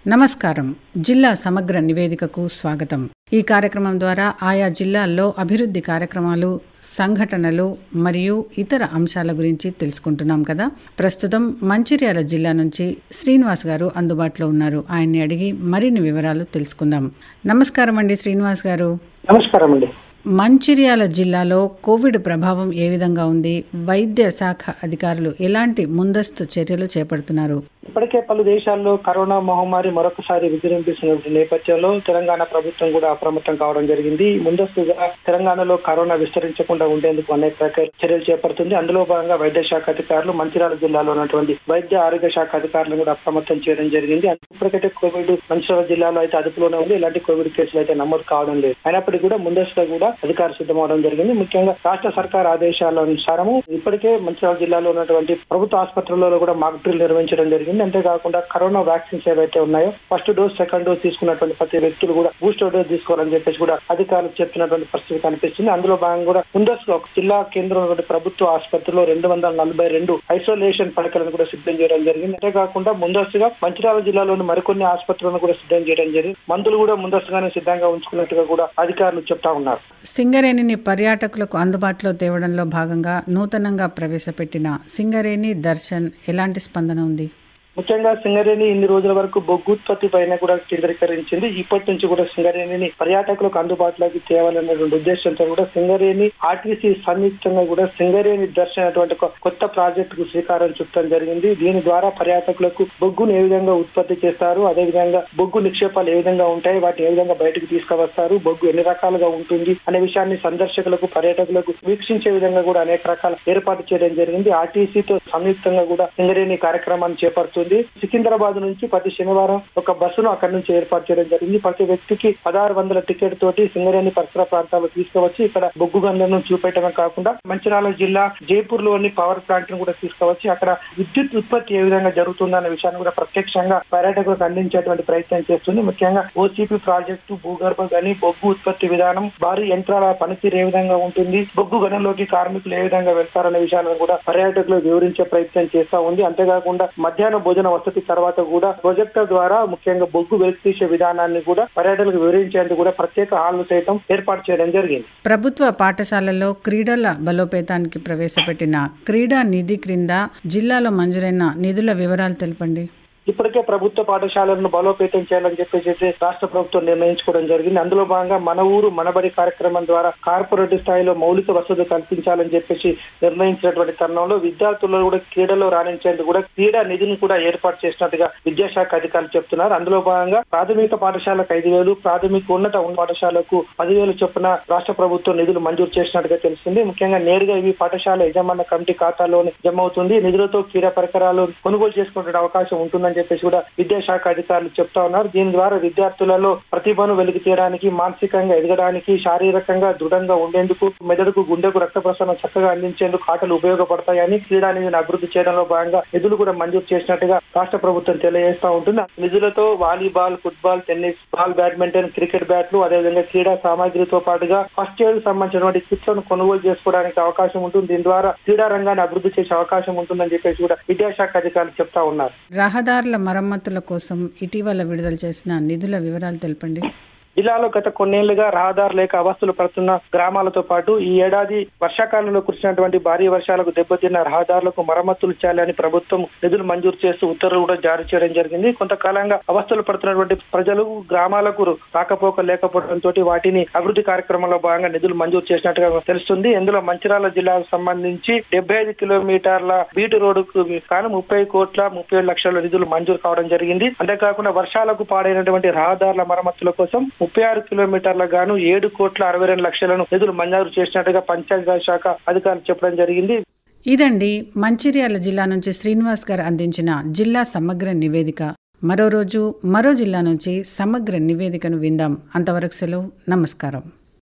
నమస్కారం జిల్లా సమగ్ర నివేదికకు స్వాగతం ఈ కార్యక్రమం ద్వారా ఆయా జిల్లాల్లో అభివృద్ధి కార్యక్రమాలు సంఘటనలు మరియు ఇతర అంశాల గురించి తెలుసుకుంటున్నాం కదా ప్రస్తుతం మంచిర్యాల జిల్లా నుంచి శ్రీనివాస్ గారు అందుబాటులో ఉన్నారు ఆయన్ని అడిగి మరిన్ని వివరాలు తెలుసుకుందాం నమస్కారం అండి శ్రీనివాస్ గారు నమస్కారం అండి మంచిర్యాల జిల్లాలో కోవిడ్ ప్రభావం ఏ విధంగా ఉంది వైద్య శాఖ అధికారులు ఎలాంటి ముందస్తు చర్యలు చేపడుతున్నారు ఇప్పటికే పలు దేశాల్లో కరోనా మహమ్మారి మరొకసారి విజృంభిస్తున్న నేపథ్యంలో తెలంగాణ ప్రభుత్వం కూడా అప్రమత్తం కావడం జరిగింది ముందస్తుగా తెలంగాణలో కరోనా విస్తరించకుండా ఉండేందుకు అనేక రకాల చర్యలు చేపడుతుంది అందులో భాగంగా వైద్య శాఖ అధికారులు మంచిర్యాల జిల్లాలో ఉన్నటువంటి వైద్య ఆరోగ్య శాఖ అధికారులను కూడా అప్రమత్తం చేయడం జరిగింది ఇప్పటికైతే కోవిడ్ మంచిర్యాల జిల్లాలో అయితే అదుపులోనే ఉంది ఇలాంటి కోవిడ్ కేసులు అయితే నమోదు కావడం లేదు అయినప్పటికీ కూడా ముందస్తుగా కూడా అధికారులు సిద్ధమవడం జరిగింది ముఖ్యంగా రాష్ట్ర సర్కార్ ఆదేశాల అనుసారము ఇప్పటికే మంచిర్యాల జిల్లాలో ఉన్నటువంటి ప్రభుత్వ ఆసుపత్రులలో కూడా మాక్ డ్రిల్ నిర్వహించడం జరిగింది అంతేకాకుండా కరోనా వ్యాక్సిన్స్ ఏవైతే ఉన్నాయో ఫస్ట్ డోస్ సెకండ్ డోస్ తీసుకున్నటువంటి ప్రతి వ్యక్తులు కూడా బూస్టర్ డోస్ తీసుకోవాలని చెప్పేసి కూడా అధికారులు చెప్తున్నటువంటి పరిస్థితి కనిపిస్తుంది అందులో భాగంగా కూడా ముందస్తుగా ఒక జిల్లా కేంద్రం ఉన్నటువంటి ప్రభుత్వ ఆసుపత్రిలో రెండు వందల నలభై రెండు ఐసోలేషన్ పడకలను కూడా సిద్ధం చేయడం జరిగింది అంతేకాకుండా ముందస్తుగా మంచిర్యాల జిల్లాలోని మరికొన్ని ఆసుపత్రులను కూడా సిద్ధం చేయడం జరిగింది మందులు కూడా ముందస్తుగానే సిద్ధంగా ఉంచుకున్నట్టుగా కూడా అధికారులు చెప్తా ఉన్నారు సింగరేణిని పర్యాటకులకు అందుబాటులో తేవడంలో భాగంగా నూతనంగా ప్రవేశపెట్టిన సింగరేణి దర్శన్ ఎలాంటి స్పందన ఉంది ముఖ్యంగా సింగరేణి ఇన్ని రోజుల వరకు బొగ్గు ఉత్పత్తి పైన కూడా కేంద్రీకరించింది ఇప్పటి నుంచి కూడా సింగరేణిని పర్యాటకులకు అందుబాటులోకి తేవాలనేటువంటి ఉద్దేశంతో కూడా సింగరేణి ఆర్టీసీ సంయుక్తంగా కూడా సింగరేణి దర్శన అటువంటి ఒక కొత్త ప్రాజెక్ట్ కు శ్రీకారం చుట్టడం జరిగింది దీని ద్వారా పర్యాటకులకు బొగ్గును ఏ విధంగా ఉత్పత్తి చేస్తారు అదే విధంగా బొగ్గు నిక్షేపాలు ఏ విధంగా ఉంటాయి వాటిని ఏ విధంగా బయటకు తీసుకువస్తారు బొగ్గు ఎన్ని రకాలుగా ఉంటుంది అనే విషయాన్ని సందర్శకులకు పర్యాటకులకు వీక్షించే విధంగా కూడా అనేక రకాల ఏర్పాటు చేయడం జరిగింది ఆర్టీసీతో సంయుక్తంగా కూడా సింగరేణి కార్యక్రమాన్ని చేపడుతుంది సికింద్రాబాద్ నుంచి ప్రతి శనివారం ఒక బస్సును అక్కడి నుంచి ఏర్పాటు చేయడం జరిగింది ప్రతి వ్యక్తికి పదహారు వందల టికెట్ తోటి సింగరేణి పరిసర ప్రాంతాలు తీసుకువచ్చి ఇక్కడ బొగ్గు గన్లను చూపెట్టడం కాకుండా మంచిర్యాల జిల్లా జైపూర్ లోని పవర్ ప్లాంట్ ను కూడా తీసుకువచ్చి అక్కడ విద్యుత్ ఉత్పత్తి ఏ విధంగా జరుగుతుందన్న విషయాన్ని కూడా ప్రత్యక్షంగా పర్యాటకులకు అందించేటువంటి ప్రయత్నం చేస్తుంది ముఖ్యంగా ఓసీపీ ప్రాజెక్టు భూగర్భ గని బొగ్గు ఉత్పత్తి విధానం భారీ యంత్రాల పనితీరు ఏ విధంగా ఉంటుంది బొగ్గు గనంలోకి కార్మికులు ఏ విధంగా వెళ్తారనే విషయాలను కూడా పర్యాటకులు వివరించే ప్రయత్నం చేస్తా ఉంది అంతేకాకుండా మధ్యాహ్న భోజన వసతి తర్వాత కూడా ప్రొజెక్టర్ ద్వారా ముఖ్యంగా బొగ్గు వెలికి తీసే విధానాన్ని కూడా పర్యాటకులకు వివరించేందుకు కూడా ప్రత్యేక హాల్ సైతం ఏర్పాటు చేయడం జరిగింది ప్రభుత్వ పాఠశాలల్లో క్రీడల బలోపేతానికి ప్రవేశపెట్టిన క్రీడా నిధి క్రింద జిల్లాలో మంజూరైన నిధుల వివరాలు తెలపండి ఇప్పటికే ప్రభుత్వ పాఠశాలను బలోపేతం చేయాలని చెప్పేసి అయితే రాష్ట్ర ప్రభుత్వం నిర్ణయించుకోవడం జరిగింది అందులో భాగంగా మన ఊరు మనబడి కార్యక్రమం ద్వారా కార్పొరేట్ స్థాయిలో మౌలిక వసతులు కల్పించాలని చెప్పేసి నిర్ణయించినటువంటి తరుణంలో విద్యార్థులను కూడా క్రీడలో రాణించేందుకు కూడా క్రీడా నిధిని కూడా ఏర్పాటు చేసినట్టుగా విద్యాశాఖ అధికారులు చెప్తున్నారు అందులో భాగంగా ప్రాథమిక పాఠశాలకు ఐదు వేలు ప్రాథమిక ఉన్నత పాఠశాలకు పదివేలు చొప్పున రాష్ట్ర ప్రభుత్వం నిధులు మంజూరు చేసినట్టుగా తెలుస్తుంది ముఖ్యంగా నేరుగా ఇవి పాఠశాల యజమాన కమిటీ ఖాతాలోనే జమ అవుతుంది నిధులతో క్రీడా పరికరాలు కొనుగోలు చేసుకునే అవకాశం ఉంటుందని చెప్పేసి కూడా విద్యాశాఖ అధికారులు చెప్తా ఉన్నారు దీని ద్వారా విద్యార్థులలో ప్రతిభను వెలికి తీయడానికి మానసికంగా ఎదగడానికి శారీరకంగా దృఢంగా ఉండేందుకు మెదడుకు గుండెకు రక్త ప్రసరణ చక్కగా అందించేందుకు ఆటలు ఉపయోగపడతాయని క్రీడా నిధిని అభివృద్ధి చేయడంలో భాగంగా నిధులు కూడా మంజూరు చేసినట్టుగా రాష్ట్ర ప్రభుత్వం తెలియజేస్తా ఉంటుంది నిధులతో volleyball football tennis ball badminton cricket బ్యాట్లు అదేవిధంగా క్రీడా సామాగ్రితో పాటుగా ఫస్ట్ ఇయర్ సంబంధించినటువంటి కిట్లను కొనుగోలు చేసుకోవడానికి అవకాశం ఉంటుంది దీని ద్వారా క్రీడా రంగాన్ని అభివృద్ధి చేసే అవకాశం ఉంటుందని చెప్పేసి కూడా విద్యాశాఖ అధికారులు చెప్తా ఉన్నారు రహదారుల మరమ్మతుల కోసం ఇటీవల విడుదల చేసిన నిధుల వివరాలు తెలపండి జిల్లాలో గత కొన్నేళ్లుగా రహదారు లేక అవస్థలు పడుతున్న గ్రామాలతో పాటు ఈ ఏడాది వర్షాకాలంలో కురిసినటువంటి భారీ వర్షాలకు దెబ్బతిన్న రహదారులకు మరమ్మతులు చేయాలని ప్రభుత్వం నిధులు మంజూరు చేస్తూ ఉత్తర్వులు కూడా జారీ చేయడం జరిగింది కొంతకాలంగా అవస్థలు పడుతున్నటువంటి ప్రజలు గ్రామాలకు రాకపోక లేకపోవడంతో వాటిని అభివృద్ధి కార్యక్రమంలో భాగంగా నిధులు మంజూరు చేసినట్టుగా తెలుస్తుంది ఇందులో మంచిర్యాల జిల్లాకు సంబంధించి డెబ్బై ఐదు కిలోమీటర్ల బీటు రోడ్డుకు కాను ముప్పై కోట్ల ముప్పై ఏడు లక్షల నిధులు మంజూరు కావడం జరిగింది అంతేకాకుండా వర్షాలకు పాడైనటువంటి రహదారుల మరమ్మతుల కోసం ముప్పై ఆరు కిలోమీటర్ల గాను ఏడు కోట్ల అరవై రెండు లక్షలను నిధులు మంజూరు చేసినట్టుగా పంచాయతీరాజ్ శాఖ అధికారులు చెప్పడం జరిగింది ఇదండి మంచిర్యాల జిల్లా నుంచి శ్రీనివాస్ గారు అందించిన జిల్లా సమగ్ర నివేదిక మరో రోజు మరో జిల్లా నుంచి సమగ్ర నివేదికను విందాం అంతవరకు సెలవు నమస్కారం